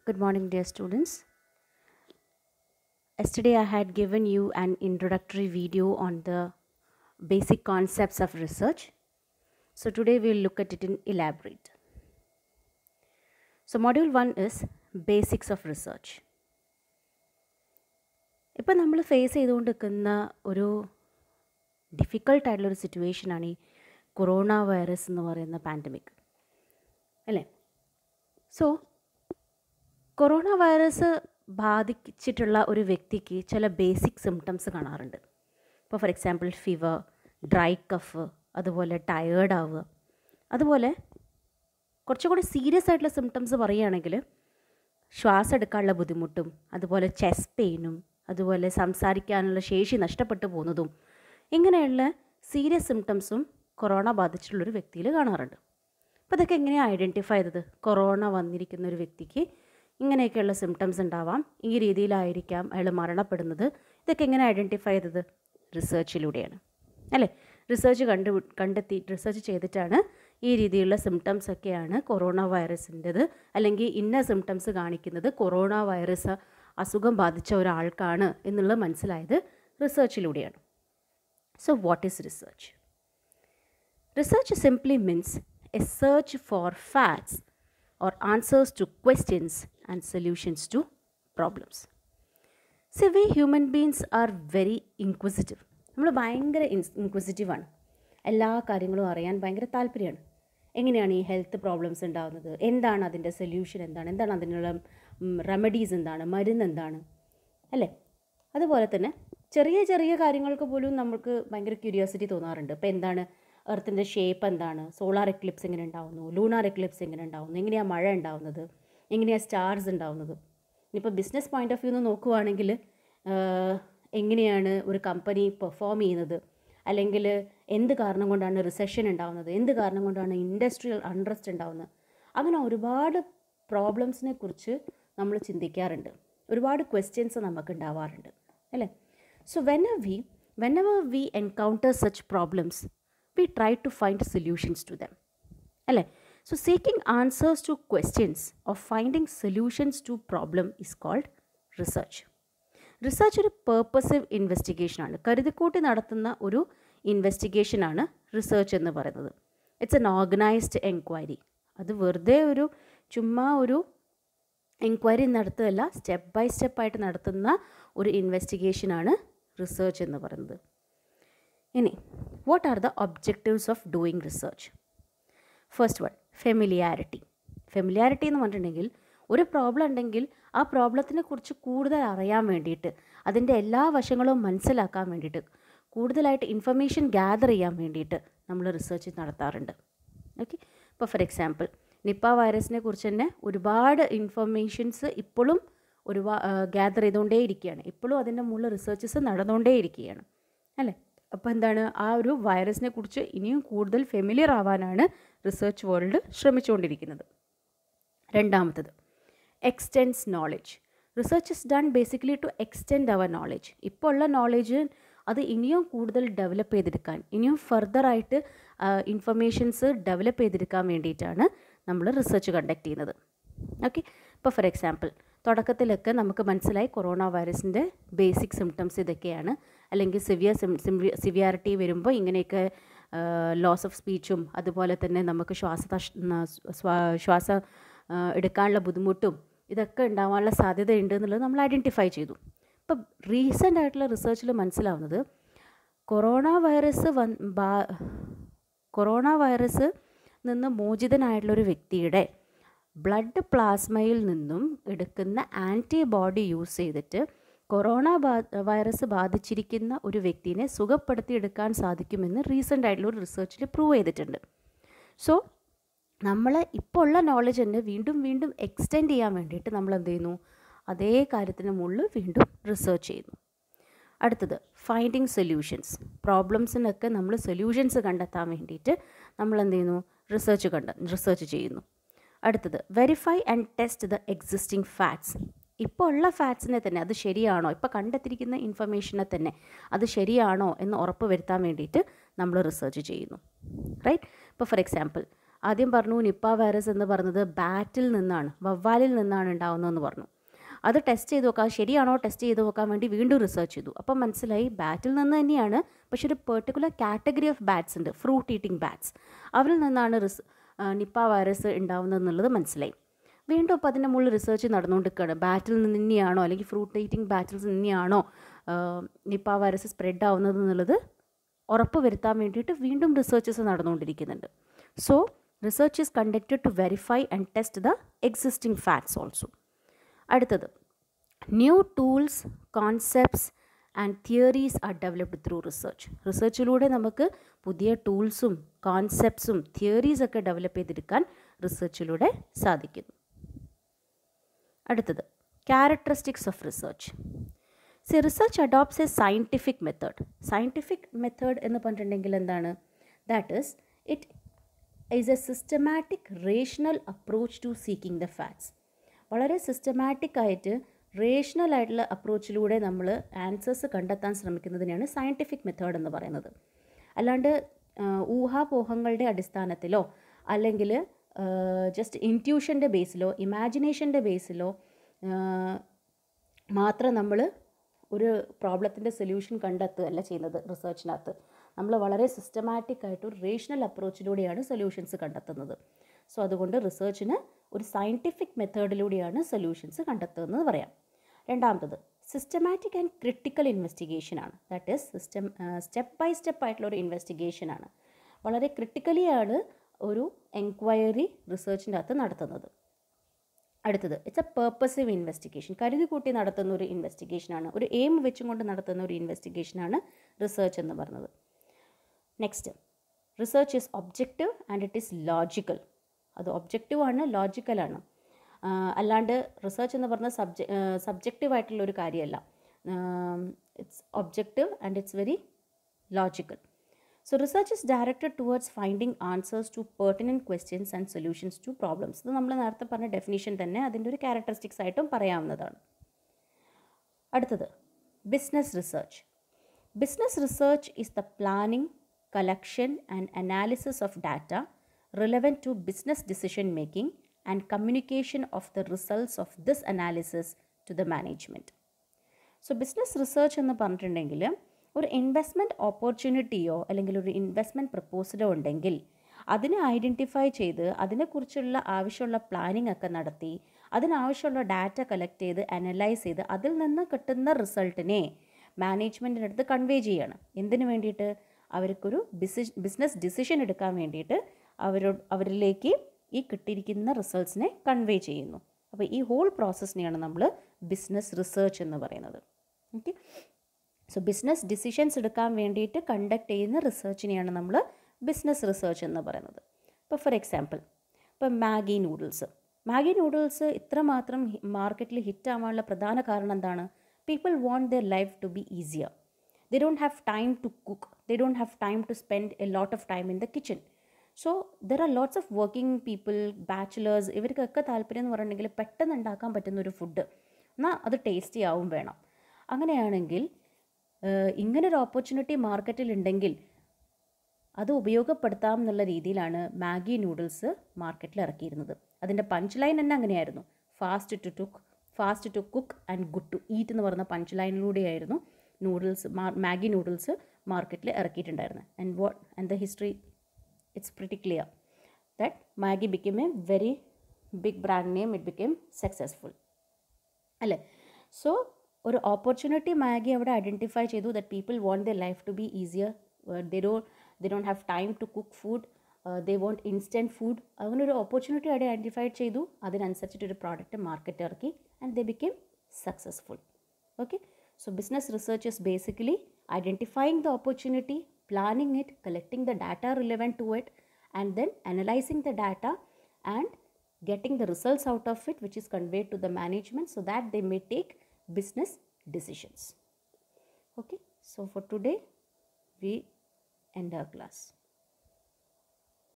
Good morning, dear students. Yesterday, I had given you an introductory video on the basic concepts of research. So, today we'll look at it in elaborate. So, module 1 is basics of research. ഇപ്പം നമ്മൾ face ചെയ്തുകൊണ്ട് നിൽക്കുന്ന ഒരു difficult ആയിട്ടുള്ളൊരു സിറ്റുവേഷനാണ് ഈ corona virus എന്ന് പറയുന്ന പാൻഡമിക് അല്ലേ സോ കൊറോണ വൈറസ് ബാധിച്ചിട്ടുള്ള ഒരു വ്യക്തിക്ക് ചില ബേസിക് സിംറ്റംസ് കാണാറുണ്ട് ഇപ്പോൾ for example fever dry cough അതുപോലെ ടയേർഡ് ആവുക അതുപോലെ കുറച്ചുകൂടി സീരിയസ് ആയിട്ടുള്ള സിംറ്റംസ് പറയുകയാണെങ്കിൽ ശ്വാസം എടുക്കാനുള്ള ബുദ്ധിമുട്ടും അതുപോലെ ചെസ്റ്റ് പെയിനും അതുപോലെ സംസാരിക്കാനുള്ള ശേഷി നഷ്ടപ്പെട്ടു പോകുന്നതും ഇങ്ങനെയുള്ള സീരിയസ് സിംറ്റംസും കൊറോണ ബാധിച്ചിട്ടുള്ളൊരു വ്യക്തിയിൽ കാണാറുണ്ട് അപ്പോൾ ഇതൊക്കെ എങ്ങനെയാണ് ഐഡൻറ്റിഫൈ ചെയ്തത് കൊറോണ വന്നിരിക്കുന്ന ഒരു വ്യക്തിക്ക് ഇങ്ങനെയൊക്കെയുള്ള സിംറ്റംസ് ഉണ്ടാവാം ഈ രീതിയിലായിരിക്കാം അയാൾ മരണപ്പെടുന്നത് ഇതൊക്കെ എങ്ങനെ ഐഡൻറ്റിഫൈ ചെയ്തത് റിസർച്ചിലൂടെയാണ് അല്ലേ റിസർച്ച് കണ്ടു കണ്ടെത്തി റിസർച്ച് ചെയ്തിട്ടാണ് ഈ രീതിയിലുള്ള സിംറ്റംസ് ഒക്കെയാണ് കൊറോണ വൈറസിൻ്റെത് അല്ലെങ്കിൽ ഇന്ന സിംറ്റംസ് കാണിക്കുന്നത് കൊറോണ വൈറസ് അസുഖം ബാധിച്ച ഒരാൾക്കാണ് എന്നുള്ളത് മനസ്സിലായത് റിസർച്ചിലൂടെയാണ് so what is research research simply means a search for facts or answers to questions and solutions to problems. So, we human beings are very inquisitive. നമ്മൾ ഭയങ്കര ഇൻക്വിസിറ്റീവ് ആണ് എല്ലാ കാര്യങ്ങളും അറിയാൻ ഭയങ്കര താല്പര്യമാണ് എങ്ങനെയാണ് ഈ ഹെൽത്ത് പ്രോബ്ലംസ് ഉണ്ടാകുന്നത് എന്താണ് അതിൻ്റെ സൊല്യൂഷൻ എന്താണ് എന്താണ് അതിനുള്ള റെമഡീസ് എന്താണ് മരുന്ന് എന്താണ് അല്ലേ അതുപോലെ തന്നെ ചെറിയ ചെറിയ കാര്യങ്ങൾക്ക് പോലും നമുക്ക് ഭയങ്കര ക്യൂരിയോസിറ്റി തോന്നാറുണ്ട് ഇപ്പോൾ എന്താണ് എർത്തിൻ്റെ ഷേപ്പ് എന്താണ് സോളാർ എക്ലിപ്സ് എങ്ങനെ ഉണ്ടാവുന്നു ലൂണാർ എക്ലിപ്സ് എങ്ങനെ ഉണ്ടാവുന്നു എങ്ങനെയാണ് മഴ ഉണ്ടാവുന്നത് എങ്ങനെയാണ് സ്റ്റാർസ് ഉണ്ടാവുന്നത് ഇനിയിപ്പോൾ ബിസിനസ് പോയിന്റ് ഓഫ് വ്യൂ നിന്ന് നോക്കുവാണെങ്കിൽ എങ്ങനെയാണ് ഒരു കമ്പനി പെർഫോം ചെയ്യുന്നത് അല്ലെങ്കിൽ എന്ത് കാരണം കൊണ്ടാണ് റിസഷൻ ഉണ്ടാവുന്നത് എന്ത് കാരണം കൊണ്ടാണ് ഇൻഡസ്ട്രിയൽ അൺട്രസ്റ്റ് ഉണ്ടാവുന്നത് അങ്ങനെ ഒരുപാട് പ്രോബ്ലംസിനെ കുറിച്ച് നമ്മൾ ചിന്തിക്കാറുണ്ട് ഒരുപാട് ക്വസ്റ്റ്യൻസ് നമുക്ക് ഉണ്ടാവാറുണ്ട് അല്ലേ so when we whenever we encounter such problems we try to find solutions to them അല്ലേ so seeking answers to questions of finding solutions to problem is called research research ഒരു purposive ഇൻവെസ്റ്റിഗേഷനാണ് കരുതിക്കൂട്ടി നടത്തുന്ന ഒരു ഇൻവെസ്റ്റിഗേഷനാണ് research എന്ന് പറയുന്നത് it's an organised enquiry അത് വെറുതെ ഒരു ചുമ്മാ ഒരു എൻക്വയറി നടത്തുകയല്ല സ്റ്റെപ്പ് ബൈ സ്റ്റെപ്പായിട്ട് നടത്തുന്ന ഒരു ഇൻവെസ്റ്റിഗേഷനാണ് റിസർച്ച് എന്ന് പറയുന്നത് ഇനി what are the objectives of doing research first one familiarity familiarity എന്ന് പറഞ്ഞിട്ടുണ്ടെങ്കിൽ ഒരു പ്രോബ്ലം ഉണ്ടെങ്കിൽ ആ പ്രോബ്ലത്തിനെ കുറിച്ച് കൂടുതൽ അറിയാൻ വേണ്ടിയിട്ട് അതിൻ്റെ എല്ലാ വശങ്ങളും മനസ്സിലാക്കാൻ വേണ്ടിയിട്ട് കൂടുതലായിട്ട് ഇൻഫർമേഷൻ ഗ്യാദർ ചെയ്യാൻ വേണ്ടിയിട്ട് നമ്മൾ റിസർച്ച് നടത്താറുണ്ട് ഓക്കെ ഇപ്പോൾ ഫോർ എക്സാമ്പിൾ നിപ്പ വൈറസിനെ കുറിച്ച് തന്നെ ഒരുപാട് ഇൻഫർമേഷൻസ് ഇപ്പോഴും ഒരുപാട് ഗ്യാദർ ചെയ്തുകൊണ്ടേ ഇരിക്കുകയാണ് ഇപ്പോഴും അതിൻ്റെ മുകളിൽ റിസർച്ചസ് നടന്നുകൊണ്ടേ ഇരിക്കുകയാണ് അല്ലേ അപ്പോൾ എന്താണ് ആ ഒരു വൈറസിനെ കുറിച്ച് ഇനിയും കൂടുതൽ ഫെമിലിയർ ആവാനാണ് റിസർച്ച് വേൾഡ് ശ്രമിച്ചുകൊണ്ടിരിക്കുന്നത് രണ്ടാമത്തത് extends knowledge research is done basically to extend our knowledge ഇപ്പോൾ ഉള്ള നോളജ് അത് ഇനിയും കൂടുതൽ ഡെവലപ്പ് ചെയ്തെടുക്കാൻ ഇനിയും ഫർദറായിട്ട് ഇൻഫർമേഷൻസ് ഡെവലപ്പ് ചെയ്തെടുക്കാൻ വേണ്ടിയിട്ടാണ് നമ്മൾ റിസർച്ച് കണ്ടക്ട് ചെയ്യുന്നത് ഓക്കെ ഇപ്പോൾ ഫോർ എക്സാമ്പിൾ തുടക്കത്തിലൊക്കെ നമുക്ക് മനസ്സിലായി കൊറോണ വൈറസിൻ്റെ ബേസിക് സിംറ്റംസ് ഇതൊക്കെയാണ് അല്ലെങ്കിൽ സിവിയർ സിവിയാരിറ്റി വരുമ്പോൾ ഇങ്ങനെയൊക്കെ ലോസ് ഓഫ് സ്പീച്ചും അതുപോലെ തന്നെ നമുക്ക് ശ്വാസ ശ്വാസം എടുക്കാനുള്ള ബുദ്ധിമുട്ടും ഇതൊക്കെ ഉണ്ടാവാനുള്ള സാധ്യതയുണ്ട് എന്നുള്ളത് നമ്മൾ ഐഡൻറ്റിഫൈ ചെയ്തു ഇപ്പം റീസെൻ്റ് ആയിട്ടുള്ള റിസർച്ചിൽ മനസ്സിലാവുന്നത് കൊറോണ വൈറസ് വൻ ബാ കൊറോണ വൈറസ് നിന്ന് മോചിതനായിട്ടുള്ളൊരു വ്യക്തിയുടെ ബ്ലഡ് പ്ലാസ്മയിൽ നിന്നും എടുക്കുന്ന ആൻറ്റിബോഡി യൂസ് ചെയ്തിട്ട് കൊറോണ ബാ വൈറസ് ബാധിച്ചിരിക്കുന്ന ഒരു വ്യക്തിനെ സുഖപ്പെടുത്തിയെടുക്കാൻ സാധിക്കുമെന്ന് റീസെൻ്റ് ആയിട്ടുള്ള ഒരു റിസർച്ചിൽ പ്രൂവ് ചെയ്തിട്ടുണ്ട് സോ നമ്മൾ ഇപ്പോൾ ഉള്ള നോളജ് തന്നെ വീണ്ടും വീണ്ടും എക്സ്റ്റെൻഡ് ചെയ്യാൻ വേണ്ടിയിട്ട് നമ്മൾ എന്ത് ചെയ്യുന്നു അതേ കാര്യത്തിന് മുകളിൽ വീണ്ടും റിസർച്ച് ചെയ്യുന്നു അടുത്തത് ഫൈൻഡിങ് സൊല്യൂഷൻസ് പ്രോബ്ലംസിനൊക്കെ നമ്മൾ സൊല്യൂഷൻസ് കണ്ടെത്താൻ വേണ്ടിയിട്ട് നമ്മൾ എന്ത് ചെയ്യുന്നു റിസർച്ച് കണ്ട റിസർച്ച് ചെയ്യുന്നു അടുത്തത് verify and test the existing facts ഇപ്പോൾ ഉള്ള ഫാക്ട്സിനെ തന്നെ അത് ശരിയാണോ ഇപ്പോൾ കണ്ടെത്തിയിരിക്കുന്ന ഇൻഫർമേഷനെ തന്നെ അത് ശരിയാണോ എന്ന് ഉറപ്പ് വരുത്താൻ വേണ്ടിയിട്ട് നമ്മൾ റിസർച്ച് ചെയ്യുന്നു റൈറ്റ് ഇപ്പോൾ ഫോർ എക്സാമ്പിൾ ആദ്യം പറഞ്ഞു നിപ്പ വൈറസ് എന്ന് പറയുന്നത് ബാറ്റിൽ നിന്നാണ് വവ്വാലിൽ നിന്നാണ് ഉണ്ടാവുന്നതെന്ന് പറഞ്ഞു അത് ടെസ്റ്റ് ചെയ്ത് നോക്കാം ശരിയാണോ ടെസ്റ്റ് ചെയ്ത് നോക്കാൻ വേണ്ടി വീണ്ടും റിസർച്ച് ചെയ്തു അപ്പം മനസ്സിലായി ബാറ്റിൽ നിന്ന് തന്നെയാണ് പക്ഷെ ഒരു പെർട്ടിക്കുലർ കാറ്റഗറി ഓഫ് ബാറ്റ്സ് ഉണ്ട് ഫ്രൂട്ട് ഈറ്റിംഗ് ബാറ്റ്സ് അവരിൽ നിന്നാണ് റിസ് നിപ്പ വൈറസ് ഉണ്ടാവുന്നതെന്നുള്ളത് മനസ്സിലായി വീണ്ടും അപ്പോൾ അതിൻ്റെ മുകളിൽ റിസർച്ച് നടന്നുകൊണ്ടിരിക്കുകയാണ് ബാറ്റിൽ നിന്ന് തന്നെയാണോ അല്ലെങ്കിൽ ഫ്രൂട്ട് ഈറ്റിംഗ് ബാറ്റിൽ തന്നെയാണോ നിപ്പ വൈറസ് സ്പ്രെഡ് ആവുന്നത് എന്നുള്ളത് ഉറപ്പ് വരുത്താൻ വേണ്ടിയിട്ട് വീണ്ടും റിസർച്ചസ് നടന്നുകൊണ്ടിരിക്കുന്നുണ്ട് so research is conducted to verify and test the existing facts also അടുത്തത് new tools concepts and theories are developed through research റിസർച്ചിലൂടെ നമുക്ക് പുതിയ ടൂൾസും കോൺസെപ്റ്റ്സും തിയറീസൊക്കെ ഡെവലപ്പ് ചെയ്തെടുക്കാൻ റിസർച്ചിലൂടെ സാധിക്കുന്നു അടുത്തത് ക്യാരക്ടറിസ്റ്റിക്സ് ഓഫ് റിസർച്ച് സി research adopts a scientific method scientific method എന്ന് പറഞ്ഞിട്ടുണ്ടെങ്കിൽ എന്താണ് that is it is a systematic rational approach to seeking the facts വളരെ സിസ്റ്റമാറ്റിക് ആയിട്ട് റേഷണൽ ആയിട്ടുള്ള അപ്രോച്ചിലൂടെ നമ്മൾ ആൻസേഴ്സ് കണ്ടെത്താൻ ശ്രമിക്കുന്നതിനെയാണ് സയൻറ്റിഫിക് മെത്തേഡ് എന്ന് പറയുന്നത് അല്ലാണ്ട് ഊഹാപോഹങ്ങളുടെ അടിസ്ഥാനത്തിലോ അല്ലെങ്കിൽ ജസ്റ്റ് ഇൻറ്റ്യൂഷൻ്റെ ബേസിലോ ഇമാജിനേഷൻ്റെ ബേസിലോ മാത്രം നമ്മൾ ഒരു പ്രോബ്ലത്തിൻ്റെ സൊല്യൂഷൻ കണ്ടെത്തുകയല്ല ചെയ്യുന്നത് റിസർച്ചിനകത്ത് നമ്മൾ വളരെ സിസ്റ്റമാറ്റിക് ആയിട്ട് ഒരു റേഷണൽ അപ്രോച്ചിലൂടെയാണ് സൊല്യൂഷൻസ് കണ്ടെത്തുന്നത് സോ അതുകൊണ്ട് റിസർച്ചിന് ഒരു സയൻറ്റിഫിക് മെത്തേഡിലൂടെയാണ് സൊല്യൂഷൻസ് കണ്ടെത്തുന്നത് പറയാം രണ്ടാമത്തത് സിസ്റ്റമാറ്റിക് ആൻഡ് ക്രിട്ടിക്കൽ ഇൻവെസ്റ്റിഗേഷൻ ആണ് that is system step by step ആയിട്ടുള്ള ഒരു ഇൻവെസ്റ്റിഗേഷൻ ആണ് വളരെ ക്രിട്ടിക്കലിയാണ് ഒരു എൻക്വയറി റിസർച്ചിൻ്റെ അകത്ത് നടത്തുന്നത് അടുത്തത് ഇറ്റ്സ് എ പേർപ്പസീവ് ഇൻവെസ്റ്റിഗേഷൻ കരുതി കൂട്ടി നടത്തുന്ന ഒരു ഇൻവെസ്റ്റിഗേഷനാണ് ഒരു എയിം വെച്ചും കൊണ്ട് നടത്തുന്ന ഒരു ഇൻവെസ്റ്റിഗേഷനാണ് റിസർച്ച് എന്ന് പറയുന്നത് next research is objective and it is logical അത് ഒബ്ജക്റ്റീവ് ആണ് ലോജിക്കലാണ് അല്ലാണ്ട് റിസർച്ച് എന്ന് പറഞ്ഞ സബ്ജ സബ്ജക്റ്റീവ് ആയിട്ടുള്ള ഒരു കാര്യമല്ല it's objective and it's very logical so research is directed towards finding answers to pertinent questions and solutions to problems ഇത് നമ്മൾ നേരത്തെ പറഞ്ഞ ഡെഫിനേഷൻ തന്നെ അതിൻ്റെ ഒരു ക്യാരക്ടറിസ്റ്റിക്സ് ആയിട്ടും പറയാവുന്നതാണ് അടുത്തത് business research business research is the planning collection and analysis of data relevant to business decision making and communication of the results of this analysis to the management so business research എന്ന് പറഞ്ഞിട്ടുണ്ടെങ്കിൽ ഒരു investment ഓപ്പർച്യൂണിറ്റിയോ അല്ലെങ്കിൽ ഒരു investment പ്രപ്പോസലോ ഉണ്ടെങ്കിൽ അതിനെ identify ചെയ്ത് അതിനെക്കുറിച്ചുള്ള ആവശ്യമുള്ള പ്ലാനിംഗ് ഒക്കെ നടത്തി അതിനാവശ്യമുള്ള ഡാറ്റ കളക്ട് ചെയ്ത് അനലൈസ് ചെയ്ത് അതിൽ നിന്ന് കിട്ടുന്ന റിസൾട്ടിനെ മാനേജ്മെൻറ്റിൻ്റെ അടുത്ത് കൺവേ ചെയ്യണം എന്തിനു വേണ്ടിയിട്ട് അവർക്കൊരു ബിസി ബിസിനസ് ഡിസിഷൻ എടുക്കാൻ വേണ്ടിയിട്ട് അവരോ അവരിലേക്ക് ഈ കിട്ടിയിരിക്കുന്ന റിസൾട്ട്സിനെ കൺവേ ചെയ്യുന്നു അപ്പോൾ ഈ ഹോൾ പ്രോസസ്സിനെയാണ് നമ്മൾ ബിസിനസ് റിസർച്ച് എന്ന് പറയുന്നത് ഓക്കെ സോ ബിസിനസ് ഡിസിഷൻസ് എടുക്കാൻ വേണ്ടിയിട്ട് കണ്ടക്ട് ചെയ്യുന്ന റിസർച്ചിനെയാണ് നമ്മൾ ബിസിനസ് റിസർച്ച് എന്ന് പറയുന്നത് ഇപ്പോൾ ഫോർ എക്സാമ്പിൾ ഇപ്പോൾ മാഗി നൂഡിൽസ് മാഗി നൂഡിൽസ് ഇത്രമാത്രം മാർക്കറ്റിൽ ഹിറ്റ് ആവാനുള്ള പ്രധാന കാരണം എന്താണ് people want their life to be easier they don't have time to cook they don't have time to spend a lot of time in the kitchen so there are lots of working people bachelors ഇവർക്കൊക്കെ താല്പര്യം എന്ന് പറഞ്ഞിട്ടുണ്ടെങ്കിൽ പെട്ടെന്ന് ഉണ്ടാക്കാൻ പറ്റുന്ന ഒരു food എന്നാൽ അത് ടേസ്റ്റി ആവും വേണം അങ്ങനെയാണെങ്കിൽ ഇങ്ങനൊരു ഓപ്പർച്യൂണിറ്റി മാർക്കറ്റിൽ ഉണ്ടെങ്കിൽ അത് ഉപയോഗപ്പെടുത്താം എന്നുള്ള രീതിയിലാണ് മാഗി നൂഡിൽസ് മാർക്കറ്റിൽ ഇറക്കിയിരുന്നത് അതിൻ്റെ പഞ്ച് ലൈൻ തന്നെ അങ്ങനെയായിരുന്നു fast to took fast to cook and good to eat എന്ന് പറയുന്ന പഞ്ച് ലൈനിലൂടെയായിരുന്നു നൂഡിൽസ് മാഗി നൂഡിൽസ് മാർക്കറ്റിൽ ഇറക്കിയിട്ടുണ്ടായിരുന്നത് and what and the history it's pretty clear that Maggie became a very big brand name, it became successful. അല്ലേ so ഒരു opportunity Maggi അവിടെ identify ചെയ്തു that people want the life to be easier they do they don't have time to cook food they want instant food അങ്ങനെ ഒരു opportunity അവിടെ identify ചെയ്തു അതിനനുസരിച്ചിട്ട് ഒരു പ്രോഡക്റ്റ് മാർക്കറ്റ് ഇറക്കി and they became successful okay so business research is basically identifying the opportunity planning it, collecting the data relevant to it, and then analyzing the data and getting the results out of it, which is conveyed to the management so that they may take business decisions. Okay, so for today, we end our class.